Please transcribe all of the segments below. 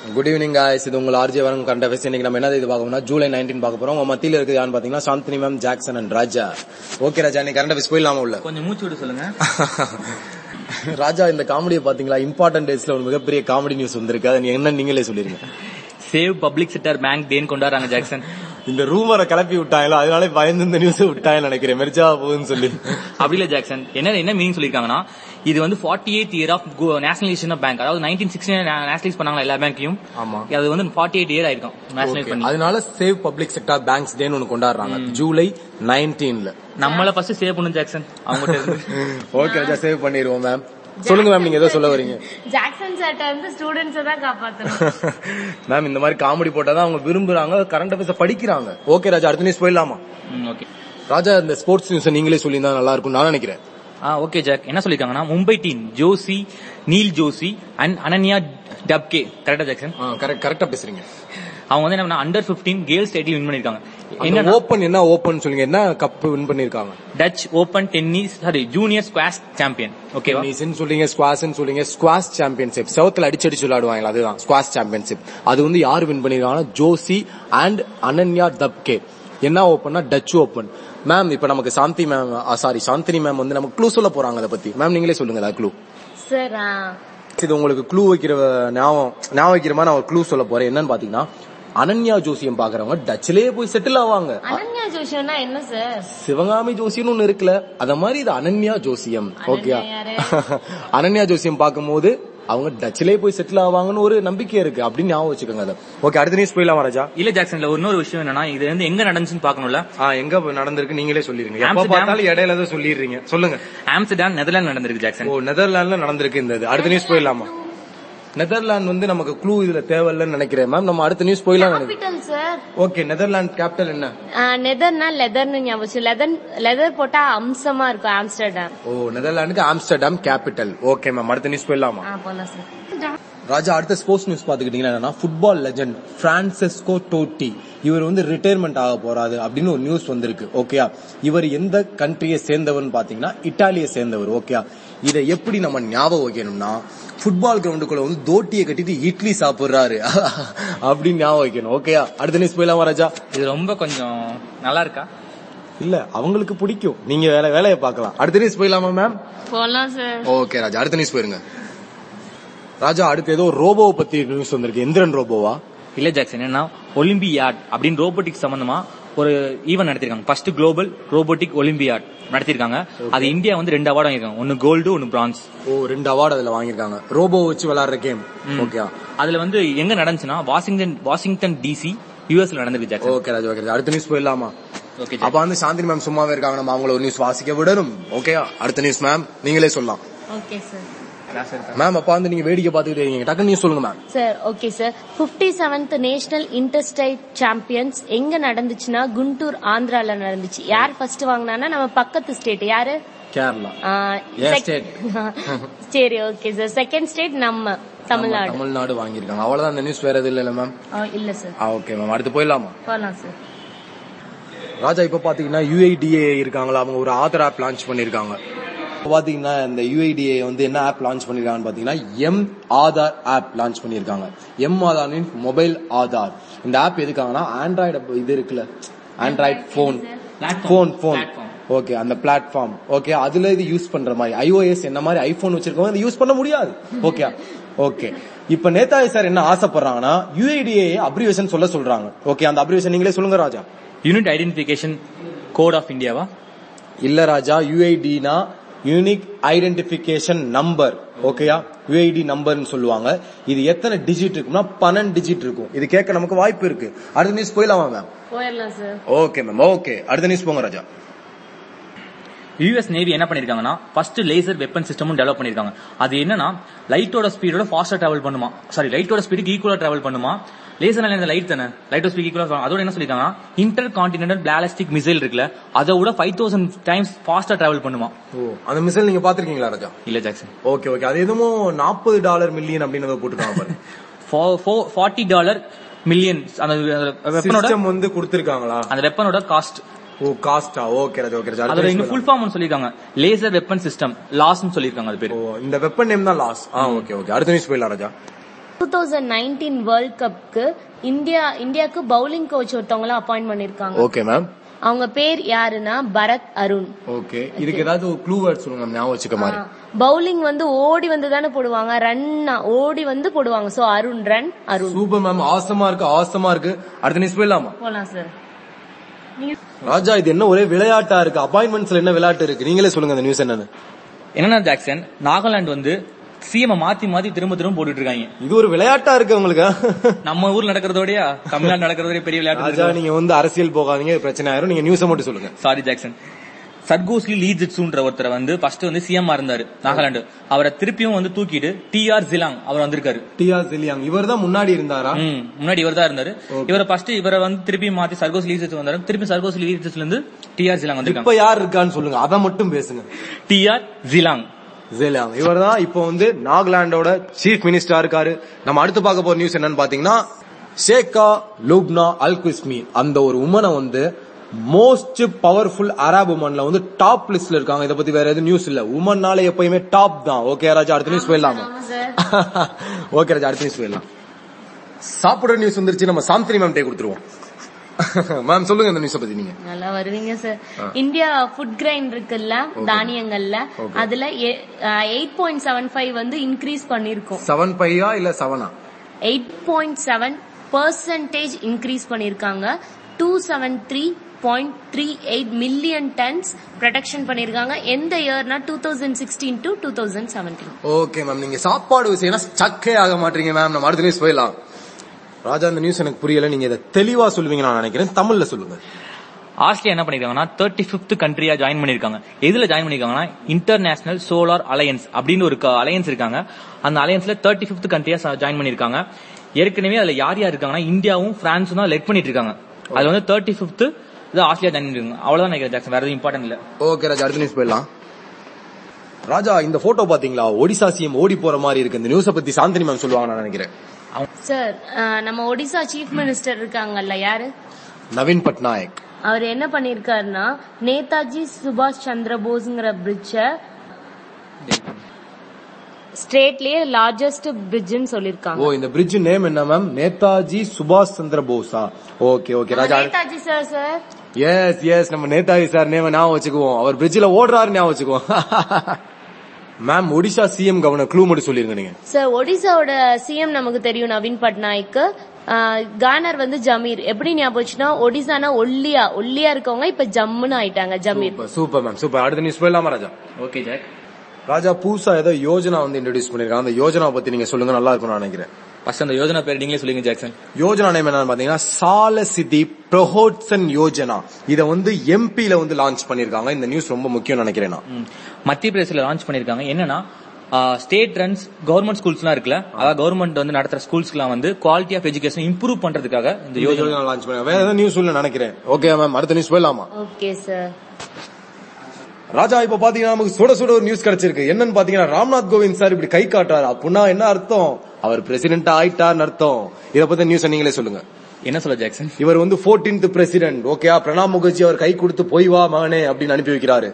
Good evening guys இது உங்கள் RJ வரம் கரண்ட் அஃபேர்ஸ் இன்னைக்கு நம்ம என்ன இது பார்க்கணும்னா ஜூலை 19 பார்க்க போறோம் உங்க மத்தியில இருக்குது யாருன்னு பாத்தீங்கன்னா Chandini ma'am Jackson and Raja okay Raja இன்னைக்கு கரண்ட் அஃபேர்ஸ் போயிடலாமா உள்ள கொஞ்சம் மூச்சு விட சொல்லுங்க ராஜா இந்த காமெடியை பாத்தீங்களா இம்பார்ட்டன்ட் டேஸ்ல ஒரு மிகப்பெரிய காமெடி நியூஸ் வந்திருக்கு அது என்ன நீங்களே சொல்லிருங்க save public sector bank then கொண்டாடுறாங்க ஜாக்சன் இந்த ரூமரை கிளப்பி விட்டாங்களோ அதனால பயந்து இந்த நியூஸ் விட்டாங்க நினைக்கிறேன் மெர்ஜா போகுதுன்னு சொல்லி அப்படி இல்ல ஜாக்சன் என்ன என்ன மீனிங் சொல்லிருக்காங்கன்னா இது வந்து forty eight year of nationalisation of bank அதாவது நைன்டீன் சிக்ஸ்டி நேஷனலைஸ் பண்ணாங்க எல்லா பேங்கையும் ஆமா. அது வந்து ஃபார்ட்டி எயிட் இயர் ஆயிருக்கும் நேஷனலைஸ் பண்ணி அதனால சேவ் பப்ளிக் செக்டார் பேங்க்ஸ் டேன்னு ஒன்னு கொண்டாடுறாங்க ஜூலை 19ல நம்மள ஃபர்ஸ்ட் சேவ் பண்ணும் ஜாக்சன் அவங்ககிட்ட இருந்து ஓகே ராஜா சேவ் பண்ணிடுவோம் மேம் சொல்லுங்க மேம் நீங்க ஏதோ சொல்ல வரீங்க ஜாக்சன் சார்ட்ட வந்து ஸ்டூடெண்ட்ஸை தான் காப்பாத்தணும் மேம் இந்த மாதிரி காமெடி போட்டாதான் அவங்க விரும்புறாங்க கரண்ட் அஃபேர்ஸ் படிக்கிறாங்க ஓகே ராஜா அடுத்த நியூஸ் போயிடலாமா ஓகே ராஜா இந்த ஸ்போர்ட்ஸ் நியூஸ் நீங்களே சொல்லியிருந்தா நல்லா இருக்கும் நான் நினைக்கிறேன் ஆ ஓகே ஜாக் என்ன சொல்லிருக்காங்கன்னா மும்பை டீம் ஜோசி நீல் ஜோசி அண்ட் அனன்யா டப்கே கரெக்டா ஜாக்சன் கரெக்ட் கரெக்டா பேசுறீங்க அவங்க வந்து என்ன அண்டர் 15 கேர்ள்ஸ் டைட்டில் வின் பண்ணிருக்காங்க என்ன என்ன ஓபன் என்ன ஓபன் சொல்லுங்க என்ன கப் வின் பண்ணிருக்காங்க Dutch open tennis sorry junior squash champion ஓகேவா டென்னிஸ்னு சொல்றீங்க ஸ்குவாஷ்னு சொல்றீங்க ஸ்குவாஷ் சாம்பியன்ஷிப் செவத்துல அடிச்சு அடிச்சு விளையாடுவாங்க அதுதான் ஸ்குவாஷ் சாம்பியன்ஷிப் அது வந்து யார் வின் பண்ணிருக்காங்கன்னா ஜோசி அண்ட் அனன்யா தப்கே என்ன ஓப்பன்னா டச் ஓப்பன் மேம் இப்ப நமக்கு Shanti ma'am sorry Chandini ma'am வந்து நமக்கு க்ளூ சொல்ல போறாங்க அதை பத்தி மேம் நீங்களே சொல்லுங்க க்ளூ சார் இது உங்களுக்கு க்ளூ வைக்கிற ஞாபகம் ஞாபகம் வைக்கிற மாதிரி நான் ஒரு க்ளூ சொல்ல போறேன் என்னன்னு பாத்தீங்கன்னா அனன்யா ஜோசியம் பாக்குறவங்க டச்சிலேயே போய் செட்டில் ஆவாங்க அனன்யா ஜோஷியம்னா என்ன சார் சிவகாமி ஜோசியம்னு ஒண்ணு இருக்குல்ல அத மாதிரி இது அனன்யா ஜோசியம் ஓகேயா யாரு? அனன்யா ஜோசியம் பார்க்கும்போது அவங்க டச்சிலே போய் செட்டில் ஆவாங்கன்னு ஒரு நம்பிக்கை இருக்கு அப்படின்னு ஞாபகம் வச்சுக்கோங்க அதை ஓகே அடுத்த நியூஸ் போயிடலாம் ராஜா இல்ல ஜாக்சன்ல இன்னொரு விஷயம் என்னன்னா இது வந்து எங்க நடந்துச்சுன்னு பாக்கணும்ல ஆ எங்க நடந்திருக்கு நீங்களே சொல்லிருங்க எப்ப ஆம்ஸ்டர்டாம். பார்த்தாலும் இடையில தான் சொல்லிடுறீங்க சொல்லுங்க ஆம்ஸ்டர்டாம் நெதர்லாந்து நடந்திருக்கு ஜாக்சன் ஓ நெதர்லாண்ட்ல நடந்திருக்கு இந்த இது அடுத்த நியூஸ் போயிடலாமா நெதர்லாந்து வந்து நமக்கு க்ளூ இதுல தேவையில்லைன்னு நினைக்கிறேன் மேம் நம்ம அடுத்த நியூஸ் போயிடலாம் நினைக்கிறேன் capital sir okay Netherlands capital என்ன நெதர்னா லெதர்னு ஞாபகம் லெதர் லெதர் போட்டா அம்சமா இருக்கும் ஆம்ஸ்டர்டாம் ஓ நெதர்லாந்துக்கு ஆம்ஸ்டர்டாம் கேபிட்டல் ஓகே மேம் அடுத்த நியூஸ் போயிடலாமா ஆ போலாம் சார் ராஜா அடுத்த ஸ்போர்ட்ஸ் நியூஸ் பாத்துக்கிட்டீங்கன்னா என்னன்னா ஃபுட்பால் லெஜண்ட் பிரான்செஸ்கோ டோட்டி இவர் வந்து ரிட்டையர்மெண்ட் ஆக போறாரு அப்படின்னு ஒரு நியூஸ் வந்திருக்கு ஓகேயா இவர் எந்த கண்ட்ரியை சேர்ந்தவர்னு பாத்தீங்கன்னா இட்டாலியை சேர்ந்தவர் ஓகேயா இதை எப்படி நம்ம ஞாபகம் வைக்கணும்னா ஃபுட்பால் கிரவுண்டுக்குள்ள வந்து தோட்டியை கட்டிட்டு இட்லி சாப்பிடுறாரு அப்படின்னு ஞாபகம் வைக்கணும் ஓகேயா அடுத்த நியூஸ் போயிடலாமா ராஜா இது ரொம்ப கொஞ்சம் நல்லா இருக்கா இல்ல அவங்களுக்கு பிடிக்கும் நீங்க வேலை வேலையை பார்க்கலாம் அடுத்த நியூஸ் போயிடலாமா மேம் போலாம் சார் ஓகே ராஜா அடுத்த நியூஸ் போயிருங்க ராஜா அடுத்து ஏதோ ரோபோவை பத்தி நியூஸ் வந்திருக்கு எந்திரன் ரோபோவா இல்ல ஜாக்சன் என்னன்னா ஒலிம்பியாட் அப்படின்னு ரோபோட்டிக் சம்பந்தமா ஒரு ஈவென்ட் நடத்திருக்காங்க ஃபர்ஸ்ட் குளோபல் ரோபோட்டிக் ஒலிம்பியாட் நடத்திருக்காங்க அது இந்தியா வந்து ரெண்டு அவார்டு வாங்கியிருக்காங்க ஒன்னு கோல்டு ஒன்னு பிரான்ஸ் ஓ ரெண்டு அவார்டு அதுல வாங்கியிருக்காங்க ரோபோ வச்சு விளையாடுற கேம் ஓகே அதுல வந்து எங்க நடந்துச்சுன்னா வாஷிங்டன் வாஷிங்டன் டிசி யூஎஸ்ல நடந்திருக்கு Jackson okay Raja okay Raja. அடுத்த நியூஸ் போயிடலாமா ஓகே அப்ப வந்து சாந்தினி மேம் சும்மாவே இருக்காங்க நம்ம அவங்கள ஒரு நியூஸ் வாசிக்க விடணும் ஓகே அடுத்த நியூஸ் மேம் நீங்களே சொல்லலாம் ஓகே சார் மேம் அப்ப வந்து நீங்க வேடிக்கை பார்த்துக்கிட்டே இருக்கீங்க டக்கு நியூஸ் சொல்லுங்க ma'am sir okay sir fifty seventh national interstate champions எங்க நடந்துச்சுன்னா குண்டூர் ஆந்திரால நடந்துச்சு யார் ஃபர்ஸ்ட் வாங்கினான்னா நம்ம பக்கத்து ஸ்டேட் யாரு கேரளா ஆ, ஏன் sec- state? சரி ஓகே சார் செகண்ட் ஸ்டேட் நம்ம தமிழ்நாடு தமிழ்நாடு வாங்கியிருக்காங்க அவ்வளவுதான் அந்த நியூஸ் வேற எதுவும் இல்ல மேம் ஆ, இல்ல சார் ஓகே மேம் அடுத்து போயிடலாமா போலாம் சார் ராஜா இப்ப பாத்தீங்கன்னா யுஐடிஏ இருக்காங்களா அவங்க ஒரு ஆதார் ஆப் லான்ச் பண்ணிருக்காங்க இப்ப பாத்தீங்கன்னா இந்த யுஐடிஏ வந்து என்ன ஆப் லான்ச் பண்ணிருக்காங்கன்னு பாத்தீங்கன்னா எம் ஆதார் ஆப் லான்ச் பண்ணிருக்காங்க M Aadhaar means mobile Aadhaar இந்த ஆப் எதுக்காங்கன்னா ஆண்ட்ராய்டு இது இருக்குல்ல Android phone Platform. Phone phone Platform. Okay அந்த பிளாட்ஃபார்ம் ஓகே அதுல இது யூஸ் பண்ற மாதிரி ஐஓஎஸ் என்ன மாதிரி ஐபோன் வச்சிருக்கவங்க இதை யூஸ் பண்ண முடியாது ஓகே ஓகே இப்ப நேதாஜி சார் என்ன ஆசைப்படுறாங்கன்னா யுஐடிஏ அப்ரிவேஷன் சொல்ல சொல்றாங்க ஓகே அந்த அப்ரிவேஷன் நீங்களே சொல்லுங்க Raja unit identification code of இந்தியாவா இல்ல ராஜா யுஐடினா யூனிக் ஐடென்டிபிகேஷன் நம்பர் ஓகேயா யுஐடி நம்பர்னு சொல்லுவாங்க இது எத்தனை டிஜிட் இருக்கும்னா பன்னெண்டு டிஜிட் இருக்கும் இது கேட்க நமக்கு வாய்ப்பு இருக்கு அடுத்த நியூஸ் போயிடலாமா மேம் போயிடலாம் சார் ஓகே மேம் ஓகே அடுத்த நியூஸ் போங்க ராஜா யூஎஸ் நேவி என்ன பண்ணிருக்காங்கன்னா ஃபர்ஸ்ட் லேசர் வெப்பன் சிஸ்டமும் டெவலப் பண்ணிருக்காங்க அது என்னன்னா லைட்டோட ஸ்பீடோட ஃபாஸ்டா டிராவல் பண்ணுமா சாரி லைட்டோட ஸ்பீடுக்கு ஈக்குவலா டிராவல் பண்ணுமா லேசர் இந்த லைட் தானே லைட்டோட ஸ்பீட் ஈக்குவலா அதோட என்ன சொல்லிருக்காங்கன்னா இன்டர் கான்டினென்டல் பிளாஸ்டிக் மிசைல் இருக்குல்ல அதை விட ஃபைவ் தௌசண்ட் டைம்ஸ் ஃபாஸ்டா டிராவல் பண்ணுமா ஓ அந்த மிசைல் நீங்க பாத்திருக்கீங்களா ராஜா இல்ல ஜாக்சன் ஓகே ஓகே அது எதுவும் நாற்பது டாலர் மில்லியன் அப்படின்னு ஏதோ போட்டுருக்காங்க பாருங்க ஃபார்ட்டி டாலர் மில்லியன் அந்த வெப்பனோட சிஸ்டம் வந்து கொடுத்திருக்காங்களா அந்த வெப்பனோட காஸ்ட் ஓ காஸ்டா ஓகே ராஜா ஓகே ராஜா அடுத்த அதோட news இன்னும் ஃபுல் ஃபார்ம் சொல்லிருக்காங்க லேசர் வெப்பன் சிஸ்டம் லாஸ்னு சொல்லிருக்காங்க அது பேரு ஓ இந்த வெப்பன் நேம் தான் லாஸ் ஆ ஓகே ஓகே அடுத்த நியூஸ் போயிடலாம் Raja two thousand nineteen world கப்க்கு இந்தியா இந்தியாவுக்கு பவுலிங் கோச் ஒருத்தவங்கள அப்பாயிண்ட் பண்ணிருக்காங்க ஓகே மேம் அவங்க பேர் யாருன்னா பரத் அருண் ஓகே இதுக்கு ஏதாவது ஒரு க்ளூ வேர்ட் சொல்லுங்க ma'am, ஞாபகம் வச்சுக்க மாதிரி பவுலிங் வந்து ஓடி வந்து தானே போடுவாங்க ரன் ஓடி வந்து போடுவாங்க so Arun run Arun super ma'am ஆசமா இருக்கு ஆசமா இருக்கு அடுத்த நியூஸ் போயிடலாமா போலாம் சார் ராஜா இது என்ன ஒரே விளையாட்டா இருக்கு அப்பாயின்மெண்ட்ஸ்ல என்ன விளையாட்டு இருக்கு நீங்களே சொல்லுங்க அந்த நியூஸ் என்னன்னு என்னன்னா ஜாக்சன் நாகாலாந்து வந்து சிஎம் மாத்தி மாத்தி திரும்ப திரும்ப போட்டுட்டு இருக்காங்க இது ஒரு விளையாட்டா இருக்கு உங்களுக்கு நம்ம ஊர் நடக்கிறதோடய தமிழ்நாடு நடக்கிறதோடய பெரிய விளையாட்டு ராஜா நீங்க வந்து அரசியல் போகாதீங்க இது பிரச்சனை ஆயிரும் நீங்க நியூஸை மட்டும் சொல்லுங்க சாரி ஜாக்சன் சர்கோஸ்லி லீஜிட்ஸுன்ற ஒருத்தர் வந்து ஃபர்ஸ்ட் வந்து சிஎம் இருந்தாரு நாகாலாந்து அவரை திருப்பியும் வந்து தூக்கிட்டு டி ஆர் ஜிலாங் அவர் வந்திருக்காரு டிஆர் ஜிலியாங் இவர் தான் முன்னாடி இருந்தாரா ம், முன்னாடி இவர் தான் இருந்தாரு இவரை ஃபர்ஸ்ட் இவரை வந்து திருப்பி மாத்தி சர்கோஸ் லீஜிட்ஸ் வந்தாரு திருப்பி சர்கோஸ் லீஜிட்ஸ்ல இருந்து டி ஆர் ஜிலாங் வந்திருக்காங்க இப்ப யார் இருக்கான்னு சொல்லுங்க அதை மட்டும் பேசுங்க டி ஆர் ஜிலாங் ஜெலாங் இவர் தான் இப்போ வந்து நாகாலாண்டோட சீஃப் மினிஸ்டரா இருக்காரு நம்ம அடுத்து பார்க்க போற நியூஸ் என்னன்னு பாத்தீங்கன்னா ஷேகா லூப்னா அல் குஸ்மி அந்த ஒரு உமனை வந்து மோஸ்ட் பவர்ஃபுல் அரப் உமன்ல வந்து டாப் லிஸ்ட்ல இருக்காங்க இத பத்தி வேற எதுவும் நியூஸ் இல்ல உமன்னால எப்பயுமே டாப் தான் ஓகே ராஜா அடுத்த நியூஸ் போயிடலாமா ஓகே ராஜா அடுத்த நியூஸ் போயிடலாம் சாப்பிடுற நியூஸ் வந்துருச்சு நம்ம சாந்தினி மேம் டே கொடுத்துருவோம் மேம் சொல்லுங்க இந்த நியூஸ பத்தி நீங்க நல்லா வருவீங்க சார் இந்தியா ஃபுட் கிரைன் இருக்குல்ல தானியங்கள்ல அதுல எயிட் பாயிண்ட் செவன் ஃபைவ் வந்து இன்க்ரீஸ் பண்ணிருக்கோம் செவன் பையா இல்ல செவனா eight point seven percentage increase பண்ணிருக்காங்க two seven three point three eight million tons production பண்ணிருக்காங்க எந்த இயர்னா two thousand sixteen to two thousand seventeen okay ma'am நீங்க சாப்பாடு விஷயம்னா சக்கே ஆக மாட்டீங்க மேம் நம்ம அடுத்த நியூஸ் போயிடலாம் ராஜா இந்த நியூஸ் எனக்கு புரியல நீங்க இதை தெளிவா சொல்லுவீங்க நான் நினைக்கிறேன் தமிழ்ல சொல்லுங்க ஆஸ்திரேலியா என்ன பண்ணிருக்காங்கன்னா தேர்ட்டி பிப்த் கண்ட்ரியா ஜாயின் பண்ணிருக்காங்க எதுல ஜாயின் பண்ணிருக்காங்கன்னா இன்டர்நேஷனல் சோலார் அலையன்ஸ் அப்படின்னு ஒரு அலையன்ஸ் இருக்காங்க அந்த அலையன்ஸ்ல தேர்ட்டி பிப்த் கண்ட்ரியா ஜாயின் பண்ணிருக்காங்க ஏற்கனவே அதுல யார் யார் இருக்காங்கன்னா இந்தியாவும் பிரான்ஸும் தான் லெட் பண்ணிட்டு இருக்காங்க அதுல வந்து தேர்ட்டி பிப்த் இது ஆஸ்திரேலியா ஜாயின் பண்ணிருக்காங்க அவ்வளவுதான் நினைக்கிறேன் ஜாக்சன் வேற எதுவும் இம்பார்ட்டன்ட் இல்ல ஓகே ராஜா அடுத்த நியூஸ் போயிடலாம் ராஜா இந்த போட்டோ பாத்தீங்களா ஒடிசா சிஎம் ஓடி போற மாதிரி இருக்கு இந்த நியூஸ பத்தி சாந்தினி மேம் சொல்லுவாங்க நான் நினைக்கிறேன் சார் நம்ம ஒடிசா சீஃப் மினிஸ்டர் இருக்காங்கல்ல யாரு நவீன் பட்நாயக் அவர் என்ன பண்ணிருக்காருன்னா நேதாஜி சுபாஷ் சந்திர போஸ்ங்கிற பிரிட்ஜ ஸ்டேட்லயே லார்ஜஸ்ட் பிரிட்ஜ்னு சொல்லிருக்காங்க ஓ இந்த பிரிட்ஜ் நேம் என்ன மேம் நேதாஜி சுபாஷ் சந்திர போஸா okay okay Raja Netaji sir sir yes yes நம்ம நேதாஜி சார் நேம ஞாபகம் வச்சுக்குவோம் அவர் பிரிட்ஜ்ல ஓடுறாரு ஞாபகம் வச்சுக்குவோம் ma'am Odisha CM governor clue மட்டும் சொல்லிருங்க நீங்க சார் ஒடிசாவோட சிஎம் நமக்கு தெரியும் நவீன் பட்நாயக் கானர் வந்து ஜமீர் எப்படி ஞாபகம் வச்சுன்னா ஒடிசானா ஒல்லியா ஒல்லியா இருக்கவங்க இப்ப ஜம்முன்னு ஆயிட்டாங்க Zameer super super ma'am super அடுத்த நியூஸ் போயிடலாமா ராஜா ஓகே ஜாக் ராஜா புதுசா ஏதோ யோஜனா வந்து இன்ட்ரோடியூஸ் பண்ணிருக்காங்க அந்த யோஜனா பத்தி நீங்க சொல்லுங்க நல்லா இருக்கும் நான் நினைக்கிறேன் ஃபர்ஸ்ட் அந்த யோஜனா பேர் நீங்களே சொல்லுங்க ஜாக்சன் யோஜனா நேம் என்னன்னு பாத்தீங்கன்னா சால சிதி பிரஹோட்சன் யோஜனா இத வந்து எம்பில வந்து லான்ச் பண்ணிருக்காங்க இந்த நியூஸ் ரொம்ப முக்கியம் நினைக்கிறேன் நான் ம். மத்திய பிரதேசல லான்ச் பண்ணிருக்காங்க என்னன்னா ஸ்டேட் ரன்ஸ் கவர்மெண்ட் ஸ்கூல்ஸ்லாம் இருக்குல்ல அதாவது கவர்மெண்ட் வந்து நடத்துற ஸ்கூல்ஸ்க்குலாம் வந்து குவாலிட்டி ஆஃப் எஜுகேஷன் இம்ப்ரூவ் பண்றதுக்காக இந்த யோஜனா யோஜனா லான்ச் பண்ணி வேற ஏதாவது நியூஸ் சொல்ல நினைக்கிறேன் ஓகே மேம் அடுத்த நியூஸ் போயிடலாமா ஓகே சார் ராஜா இப்ப பாத்தீங்கன்னா நமக்கு சுட சுட ஒரு நியூஸ் கிடைச்சிருக்கு என்னன்னு பாத்தீங்கன்னா ராம்நாத் கோவிந்த் சார் இப்படி கை காட்டுறாரு அப்படின்னா என்ன அர்த்தம் அவர் பிரசிடென்ட் ஆயிட்டார்னு அர்த்தம் இத பத்தி நியூஸ் நீங்களே சொல்லுங்க என்ன சொல்ல ஜாக்சன் இவர் வந்து 14th பிரசிடென்ட் ஓகேயா பிரணாப் முகர்ஜி அவர் கை கொடுத்து போய் வா மகனே அப்படின்னு அனுப்பி வைக்கிறாரு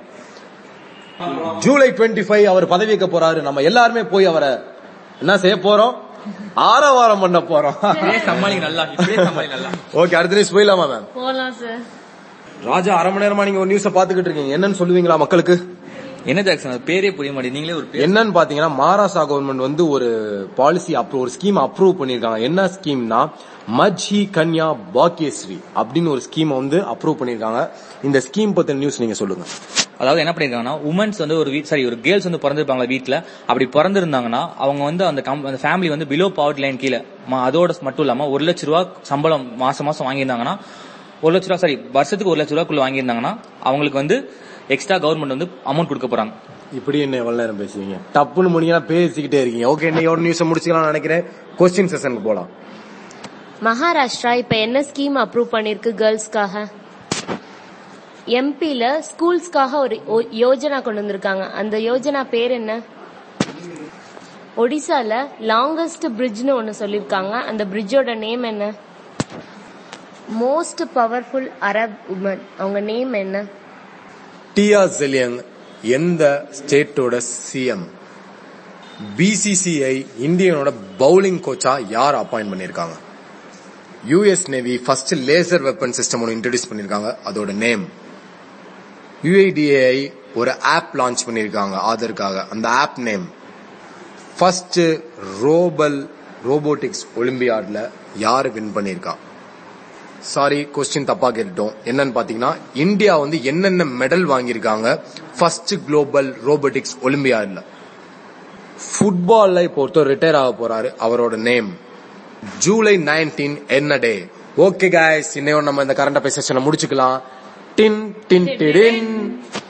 ஜூலை 25 அவர் பதவியேற்க போறாரு நம்ம எல்லாருமே போய் அவரை என்ன செய்ய போறோம் ஆரவாரம் பண்ண போறோம் இப்படியே சமாளிங்க நல்லா இப்படியே சமாளிங்க நல்லா ஓகே அடுத்த நியூஸ் போயிடலாமா மேம் போலாம் சார் ராஜா அரை மணி நேரமா நீங்க ஒரு நியூஸ பாத்துக்கிட்டு இருக்கீங்க என்னன்னு சொல்லுவீங்களா மக்களுக்கு என்ன ஜாக்சன் அது பேரே புரிய மாட்டேங்குது நீங்களே ஒரு பேர் என்னன்னு பாத்தீங்கன்னா மகாராஷ்டிரா கவர்மெண்ட் வந்து ஒரு பாலிசி அப்ரூவ் ஒரு ஸ்கீம் அப்ரூவ் பண்ணிருக்காங்க என்ன ஸ்கீம்னா மஜ்ஹி கன்யா பாக்கியஸ்ரீ அப்படின்னு ஒரு ஸ்கீம் வந்து அப்ரூவ் பண்ணிருக்காங்க இந்த ஸ்கீம் பத்தின நியூஸ் நீங்க சொல்லுங்க அதாவது என்ன பண்ணிருக்காங்கன்னா உமன்ஸ் வந்து ஒரு வீட் சாரி ஒரு கேர்ள்ஸ் வந்து பிறந்திருப்பாங்களா வீட்ல அப்படி பிறந்திருந்தாங்கன்னா அவங்க வந்து அந்த கம்- அந்த ஃபேமிலி வந்து பிலோ பாவர்ட்டி லைன் கீழே ம- அதோட மட்டும் இல்லாம ஒரு லட்ச ரூபா சம்பளம் மாசம் மாசம் வாங்கியிருந்தாங்கன்னா ஒரு லட்ச ரூபா சாரி வருஷத்துக்கு ஒரு லட்ச ரூபாக்குள்ள வாங்கியிருந்தாங்கன்னா அவங்களுக்கு வந்து எக்ஸ்ட்ரா கவர்மெண்ட் வந்து அமௌண்ட் கொடுக்க போறாங்க இப்படி என்ன எவ்வளவு நேரம் பேசுவீங்க டப்புன்னு முடிங்கன்னா பேசிக்கிட்டே இருக்கீங்க ஓகே இன்னைக்கு ஒரு நியூஸ் முடிச்சுக்கலாம் நினைக்கிறேன் கொஸ்டின் செஷனுக்கு போலாம் மகாராஷ்டிரா இப்ப என்ன ஸ்கீம் அப்ரூவ் பண்ணிருக்கு கேர்ள்ஸ்க்காக எம்பில ஸ்கூல்ஸ்க்காக ஒரு ஓ- யோஜனா கொண்டு வந்திருக்காங்க அந்த யோஜனா பேர் என்ன ஒடிசால லாங்கஸ்ட் பிரிட்ஜ்னு ஒன்னு சொல்லிருக்காங்க அந்த பிரிட்ஜோட நேம் என்ன மோஸ்ட் பவர்ஃபுல் அரப் உமன் அவங்க நேம் என்ன டியா ஜெலியங் எந்த ஸ்டேட்டோட சிஎம் பிசிசிஐ இந்தியனோட பவுலிங் கோச்சா யார் அப்பாயிண்ட் பண்ணிருக்காங்க US navy first laser weapon system ஒன்று இன்ட்ரடியூஸ் பண்ணிருக்காங்க அதோட நேம் யுஐடிஏஐ ஒரு ஆப் லான்ச் பண்ணிருக்காங்க ஆதருக்காக அந்த ஆப் நேம் ஃபர்ஸ்ட் ரோபல் ரோபோட்டிக்ஸ் ஒலிம்பியாட்ல யார் வின் பண்ணிருக்கா சாரி கொஸ்டின் தப்பா கேட்டுட்டோம் என்னன்னு பாத்தீங்கன்னா இந்தியா வந்து என்னென்ன மெடல் வாங்கியிருக்காங்க ஃபர்ஸ்ட் குளோபல் ரோபோட்டிக்ஸ் ஒலிம்பியாட்ல ஃபுட்பால்ல இப்போ ஒருத்தர் ரிட்டையர் ஆக போறாரு அவரோட நேம் ஜூலை 19 என்ன டே ஓகே guys இன்னையோட நம்ம இந்த கரண்ட் அஃபேர் செஷனை முடிச்சுக்கலாம் டின் டின் டிடின்